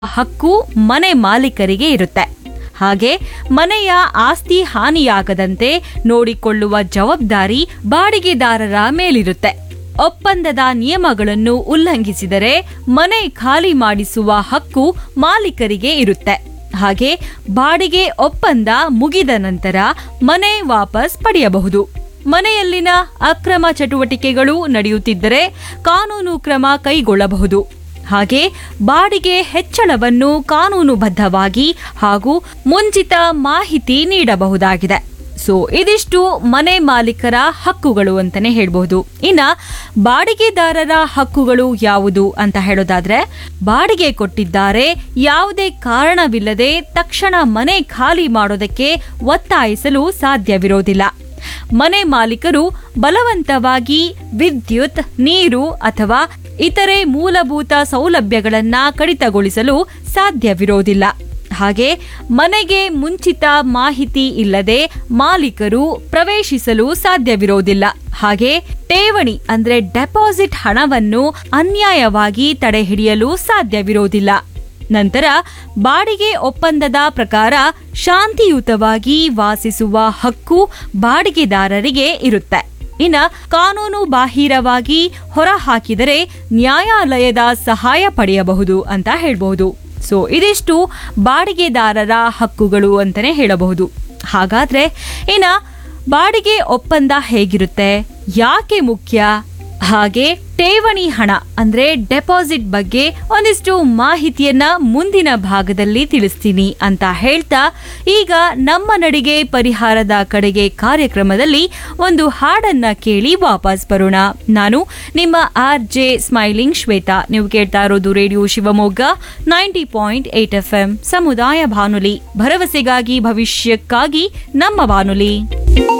ಹಕ್ಕು ಮನೆ ಮಾಲೀಕರಿಗೆ ಇರುತ್ತೆ ಹಾಗೆ ಮನೆಯ ಆಸ್ತಿ ಹಾನಿಯಾಗದಂತೆ ನೋಡಿಕೊಳ್ಳುವ ಜವಾಬ್ದಾರಿ ಬಾಡಿಗೆದಾರರ ಮೇಲಿರುತ್ತೆ ಒಪ್ಪಂದದ ನಿಯಮಗಳನ್ನು ಉಲ್ಲಂಘಿಸಿದರೆ ಮನೆ ಖಾಲಿ ಮಾಡಿಸುವ ಹಕ್ಕು ಮಾಲೀಕರಿಗೆ ಇರುತ್ತೆ ಹಾಗೆ ಬಾಡಿಗೆ ಒಪ್ಪಂದ ಮುಗಿದ ನಂತರ ಮನೆ ವಾಪಸ್ ಪಡೆಯಬಹುದು ಮನೆಯಲ್ಲಿನ ಅಕ್ರಮ ಚಟುವಟಿಕೆಗಳು ನಡೆಯುತ್ತಿದ್ದರೆ ಕಾನೂನು ಕ್ರಮ ಕೈಗೊಳ್ಳಬಹುದು ಹಾಗೆ ಬಾಡಿಗೆ ಹೆಚ್ಚಳವನ್ನು ಕಾನೂನುಬದ್ಧವಾಗಿ ಹಾಗೂ ಮುಂಚಿತ ಮಾಹಿತಿ ನೀಡಬಹುದಾಗಿದೆ ಸೊ ಇದಿಷ್ಟು ಮನೆ ಮಾಲೀಕರ ಹಕ್ಕುಗಳು ಅಂತಾನೆ ಹೇಳ್ಬಹುದು ಇನ್ನ ಬಾಡಿಗೆದಾರರ ಹಕ್ಕುಗಳು ಯಾವುದು ಅಂತ ಹೇಳೋದಾದ್ರೆ ಬಾಡಿಗೆ ಕೊಟ್ಟಿದ್ದಾರೆ ಯಾವುದೇ ಕಾರಣವಿಲ್ಲದೆ ತಕ್ಷಣ ಮನೆ ಖಾಲಿ ಮಾಡೋದಕ್ಕೆ ಒತ್ತಾಯಿಸಲು ಸಾಧ್ಯವಿರೋದಿಲ್ಲ ಮನೆ ಮಾಲೀಕರು ಬಲವಂತವಾಗಿ ವಿದ್ಯುತ್ ನೀರು ಅಥವಾ ಇತರೆ ಮೂಲಭೂತ ಸೌಲಭ್ಯಗಳನ್ನ ಕಡಿತಗೊಳಿಸಲು ಸಾಧ್ಯವಿರೋದಿಲ್ಲ ಹಾಗೆ ಮನೆಗೆ ಮುಂಚಿತ ಮಾಹಿತಿ ಇಲ್ಲದೆ ಮಾಲೀಕರು ಪ್ರವೇಶಿಸಲು ಸಾಧ್ಯವಿರೋದಿಲ್ಲ ಹಾಗೆ ಠೇವಣಿ ಅಂದ್ರೆ ಡೆಪಾಸಿಟ್ ಹಣವನ್ನು ಅನ್ಯಾಯವಾಗಿ ತಡೆಹಿಡಿಯಲು ಸಾಧ್ಯವಿರೋದಿಲ್ಲ ನಂತರ ಬಾಡಿಗೆ ಒಪ್ಪಂದದ ಪ್ರಕಾರ ಶಾಂತಿಯುತವಾಗಿ ವಾಸಿಸುವ ಹಕ್ಕು ಬಾಡಿಗೆದಾರರಿಗೆ ಇರುತ್ತೆ ಇನ್ನ ಕಾನೂನು ಬಾಹಿರವಾಗಿ ಹೊರಹಾಕಿದರೆ ನ್ಯಾಯಾಲಯದ ಸಹಾಯ ಪಡೆಯಬಹುದು ಅಂತ ಹೇಳ್ಬಹುದು ಸೊ ಇದಿಷ್ಟು ಬಾಡಿಗೆದಾರರ ಹಕ್ಕುಗಳು ಅಂತಾನೆ ಹೇಳಬಹುದು ಹಾಗಾದ್ರೆ ಇನ್ನ ಬಾಡಿಗೆ ಒಪ್ಪಂದ ಹೇಗಿರುತ್ತೆ ಯಾಕೆ ಮುಖ್ಯ ಹಾಗೆ ಠೇವಣಿ ಹಣ ಅಂದ್ರೆ ಡೆಪಾಸಿಟ್ ಬಗ್ಗೆ ಒಂದಿಷ್ಟು ಮಾಹಿತಿಯನ್ನ ಮುಂದಿನ ಭಾಗದಲ್ಲಿ ತಿಳಿಸ್ತೀನಿ ಅಂತ ಹೇಳ್ತಾ ಈಗ ನಮ್ಮ ನಡಿಗೆ ಪರಿಹಾರದ ಕಡೆಗೆ ಕಾರ್ಯಕ್ರಮದಲ್ಲಿ ಒಂದು ಹಾಡನ್ನ ಕೇಳಿ ವಾಪಸ್ ಬರೋಣ ನಾನು ನಿಮ್ಮ ಆರ್ ಜೆ ಸ್ಮೈಲಿಂಗ್ ಶ್ವೇತಾ ನೀವು ಕೇಳ್ತಾ ಇರೋದು radio Shivamogga ninety point eight F M ಸಮುದಾಯ ಬಾನುಲಿ ಭರವಸೆಗಾಗಿ ಭವಿಷ್ಯಕ್ಕಾಗಿ ನಮ್ಮ ಬಾನುಲಿ